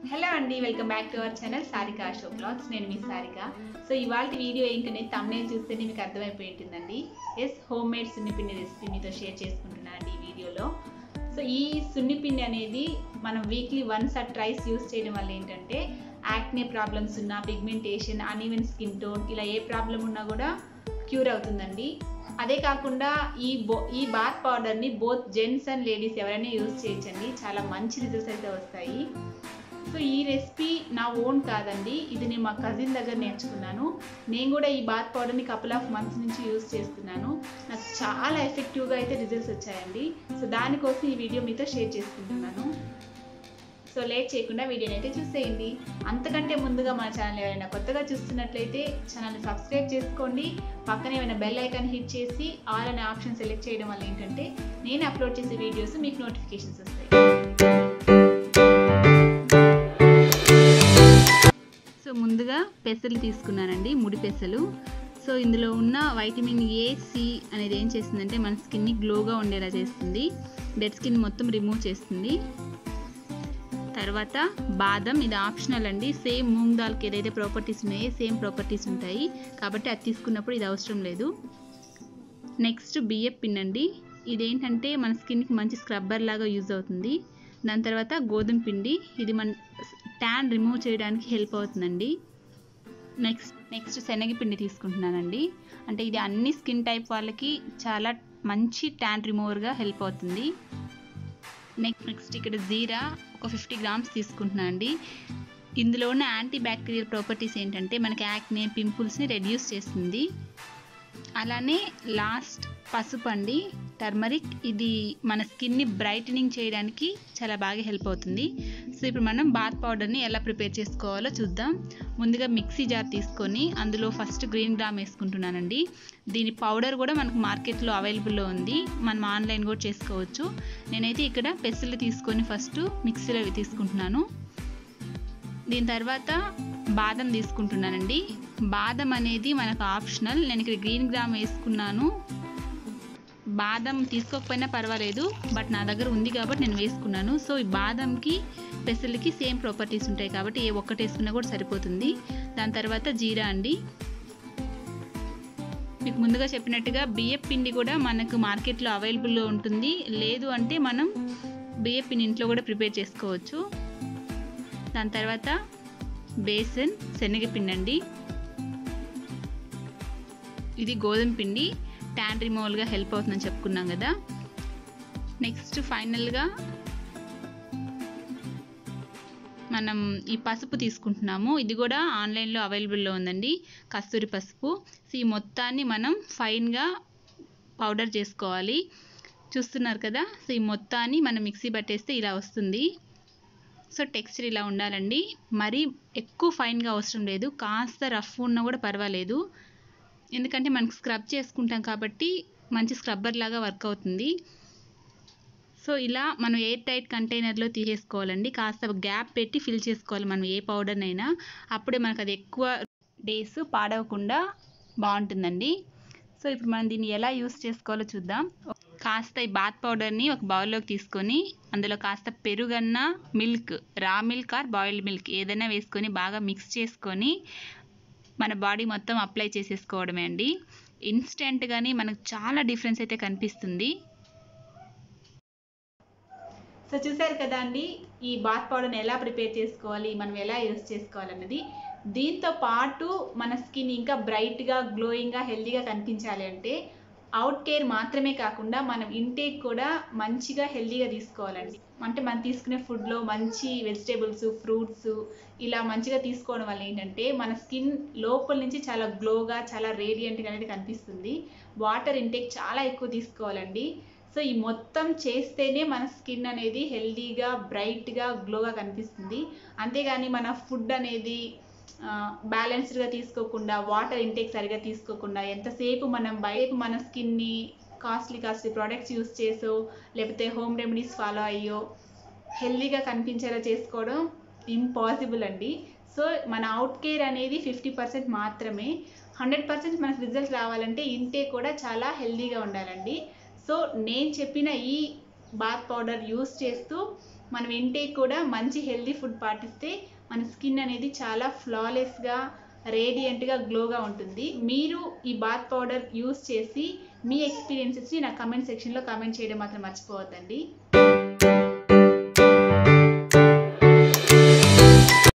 hello అండి welcome back to our channel Sarika show blogs నేను మీ సారిక సో ఇవాళ వీడియో ఏంటనేది తమ్నేల్ చూస్తేనే మీకు అర్థమైపోయి ఉంటుందండి ఎస్ హోమ్ మేడ్ సున్నిపిండి రెసిపీ మీతో షేర్ చేసుకుంటున్నాను అండి ఈ వీడియోలో సో ఈ సున్నిపిండి అనేది మనం weekly once or twice use చేయడం వల్ల ఏంటంటే యాక్నే ప్రాబ్లమ్స్ ఉన్నా పిగ్మెంటేషన్ అన్ఈవెన్ స్కిన్ టోన్ ఇలా ఏ ప్రాబ్లం ఉన్నా కూడా క్యూర్ అవుతుందండి అదే కాకుండా ఈ బో ఈ బాత్ పౌడర్ని బోత్ జెంట్స్ అండ్ లేడీస్ ఎవరైనా యూజ్ చేయొచ్చండి చాలా మంచి రిజల్ట్స్ అయితే వస్తాయి సో ఈ రెసిపీ నా ఓన్ కాదండి ఇది నేను మా కజిన్ దగ్గర నేర్చుకున్నాను నేను కూడా ఈ బాత్ పౌడర్ని కపుల్ ఆఫ్ మంత్స్ నుంచి యూజ్ చేస్తున్నాను నాకు చాలా ఎఫెక్టివ్గా అయితే రిజల్ట్స్ వచ్చాయండి సో దానికోసం ఈ వీడియో మీతో షేర్ చేసుకుంటున్నాను సో లేట్ చేయకుండా వీడియోని అయితే చూసేయండి అంతకంటే ముందుగా మన ఛానల్ ఎవరైనా కొత్తగా చూస్తున్నట్లయితే ఛానల్ని సబ్స్క్రైబ్ చేసుకోండి పక్కనే ఏమైనా బెల్ ఐకాన్ హిట్ చేసి ఆల్ అనే ఆప్షన్ సెలెక్ట్ చేయడం వల్ల ఏంటంటే నేను అప్లోడ్ చేసే వీడియోస్ మీకు నోటిఫికేషన్స్ వస్తాయి సో ముందుగా పెసలు తీసుకున్నానండి ముడి పెసలు సో ఇందులో ఉన్న వైటమిన్ ఏ సి అనేది ఏం చేస్తుందంటే మన స్కిన్ని గ్లోగా ఉండేలా చేస్తుంది డెడ్ స్కిన్ మొత్తం రిమూవ్ చేస్తుంది తర్వాత బాదం ఇది ఆప్షనల్ అండి సేమ్ మూంగ్ దాల్కి ఏదైతే ప్రాపర్టీస్ ఉన్నాయో సేమ్ ప్రాపర్టీస్ ఉంటాయి కాబట్టి అది తీసుకున్నప్పుడు ఇది అవసరం లేదు నెక్స్ట్ బియ్యం పిండి ఇదేంటంటే మన స్కిన్కి మంచి స్క్రబ్బర్ లాగా యూజ్ అవుతుంది దాని తర్వాత గోధుమ పిండి ఇది మన ట్యాన్ రిమూవ్ చేయడానికి హెల్ప్ అవుతుందండి నెక్స్ట్ నెక్స్ట్ శనగపిండి తీసుకుంటున్నానండి అంటే ఇది అన్ని స్కిన్ టైప్ వాళ్ళకి చాలా మంచి ట్యాన్ రిమూవర్గా హెల్ప్ అవుతుంది నెక్స్ట్ నెక్స్ట్ ఇక్కడ జీరా ఒక ఫిఫ్టీ గ్రామ్స్ తీసుకుంటున్నాను అండి ఇందులో ఉన్న యాంటీ బ్యాక్టీరియల్ ప్రాపర్టీస్ ఏంటంటే మనకి యాక్నే పింపుల్స్ని రెడ్యూస్ చేస్తుంది అలానే లాస్ట్ పసుపు అండి టర్మరిక్ ఇది మన స్కిన్ని బ్రైటనింగ్ చేయడానికి చాలా బాగా హెల్ప్ అవుతుంది సో ఇప్పుడు మనం బాత్ పౌడర్ని ఎలా ప్రిపేర్ చేసుకోవాలో చూద్దాం ముందుగా మిక్సీ జార్ తీసుకొని అందులో ఫస్ట్ గ్రీన్ గ్రామ్ వేసుకుంటున్నానండి దీని పౌడర్ కూడా మనకు మార్కెట్లో అవైలబుల్లో ఉంది మనం ఆన్లైన్ కూడా చేసుకోవచ్చు నేనైతే ఇక్కడ పెసలు తీసుకొని ఫస్ట్ మిక్సీలో తీసుకుంటున్నాను దీని తర్వాత బాదం తీసుకుంటున్నానండి బాదం అనేది మనకు ఆప్షనల్ నేను ఇక్కడ గ్రీన్ గ్రామ్ వేసుకున్నాను బాదం తీసుకోకపోయినా పర్వాలేదు బట్ నా దగ్గర ఉంది కాబట్టి నేను వేసుకున్నాను సో ఈ బాదంకి పెసలకి సేమ్ ప్రాపర్టీస్ ఉంటాయి కాబట్టి ఏ ఒక్కటి వేసుకున్నా కూడా సరిపోతుంది దాని తర్వాత జీరా అండి మీకు ముందుగా చెప్పినట్టుగా బియ్యం పిండి కూడా మనకు మార్కెట్లో అవైలబుల్లో ఉంటుంది లేదు అంటే మనం బియ్యం పిండి ఇంట్లో కూడా ప్రిపేర్ చేసుకోవచ్చు దాని తర్వాత బేసన్ శనగపిండి అండి ఇది గోధుమ పిండి ట్యాన్ రిమూవల్గా హెల్ప్ అవుతుందని చెప్పుకున్నాం కదా నెక్స్ట్ ఫైనల్గా మనం ఈ పసుపు తీసుకుంటున్నాము ఇది కూడా ఆన్లైన్లో అవైలబుల్లో ఉందండి కస్తూరి పసుపు సో ఈ మొత్తాన్ని మనం ఫైన్గా పౌడర్ చేసుకోవాలి చూస్తున్నారు కదా సో ఈ మొత్తాన్ని మనం మిక్సీ పట్టేస్తే ఇలా వస్తుంది సో టెక్స్చర్ ఇలా ఉండాలండి మరీ ఎక్కువ ఫైన్గా అవసరం లేదు కాస్త రఫ్ ఉన్నా కూడా పర్వాలేదు ఎందుకంటే మనకు స్క్రబ్ చేసుకుంటాం కాబట్టి మంచి స్క్రబ్బర్ లాగా వర్క్ అవుతుంది సో ఇలా మనం ఎయిర్ టైట్ కంటైనర్లో తీసేసుకోవాలండి కాస్త గ్యాప్ పెట్టి ఫిల్ చేసుకోవాలి మనం ఏ పౌడర్నైనా అప్పుడే మనకు అది ఎక్కువ డేస్ పాడవకుండా బాగుంటుందండి సో ఇప్పుడు మనం దీన్ని ఎలా యూస్ చేసుకోవాలో చూద్దాం కాస్త ఈ బాత్ పౌడర్ని ఒక బౌల్లోకి తీసుకొని అందులో కాస్త పెరుగన్న milk raw milk or boiled milk ఏదైనా వేసుకొని బాగా మిక్స్ చేసుకొని మన బాడీ మొత్తం అప్లై చేసేసుకోవడమే అండి ఇన్స్టెంట్గానే మనకు చాలా డిఫరెన్స్ అయితే కనిపిస్తుంది సో చూసారు కదా అండి ఈ బాత్ పౌడర్ని ఎలా ప్రిపేర్ చేసుకోవాలి మనం ఎలా యూస్ చేసుకోవాలన్నది దీంతో పాటు మన స్కిన్ ఇంకా బ్రైట్గా గ్లోయింగ్గా హెల్దీగా కనిపించాలి అంటే అవుట్ కేర్ మాత్రమే కాకుండా మనం ఇంటేక్ కూడా మంచిగా హెల్దీగా తీసుకోవాలండి అంటే మనం తీసుకునే ఫుడ్లో మంచి వెజిటేబుల్స్ ఫ్రూట్స్ ఇలా మంచిగా తీసుకోవడం వల్ల ఏంటంటే మన స్కిన్ లోపల నుంచి చాలా గ్లోగా చాలా రేడియంట్గా అనేది కనిపిస్తుంది వాటర్ ఇంటేక్ చాలా ఎక్కువ తీసుకోవాలండి సో ఈ మొత్తం చేస్తేనే మన స్కిన్ అనేది హెల్దీగా బ్రైట్గా గ్లోగా కనిపిస్తుంది అంతేగాని మన ఫుడ్ అనేది బ్యాలెన్స్డ్గా తీసుకోకుండా వాటర్ ఇంటేక్ సరిగా తీసుకోకుండా ఎంతసేపు మనం బయట మన స్కిన్ని కాస్ట్లీ కాస్ట్లీ ప్రోడక్ట్స్ యూస్ చేసో లేకపోతే హోమ్ రెమెడీస్ ఫాలో అయ్యో హెల్దీగా కనిపించేలా చేసుకోవడం ఇంపాసిబుల్ అండి సో మన అవుట్ కేర్ అనేది ఫిఫ్టీ పర్సెంట్ మాత్రమే హండ్రెడ్ పర్సెంట్ మనకు రిజల్ట్ రావాలంటే ఇంటేక్ కూడా చాలా హెల్దీగా ఉండాలండి సో నేను చెప్పిన ఈ బాత్ పౌడర్ యూస్ చేస్తూ మనం ఇంటేక్ కూడా మంచి హెల్దీ ఫుడ్ పాటిస్తే మన స్కిన్ అనేది చాలా ఫ్లాలెస్గా రేడియంట్గా గ్లోగా ఉంటుంది మీరు ఈ బాత్ పౌడర్ యూస్ చేసి మీ ఎక్స్పీరియన్సెస్ని నా కమెంట్ సెక్షన్లో కమెంట్ చేయడం మాత్రం మర్చిపోవద్దండి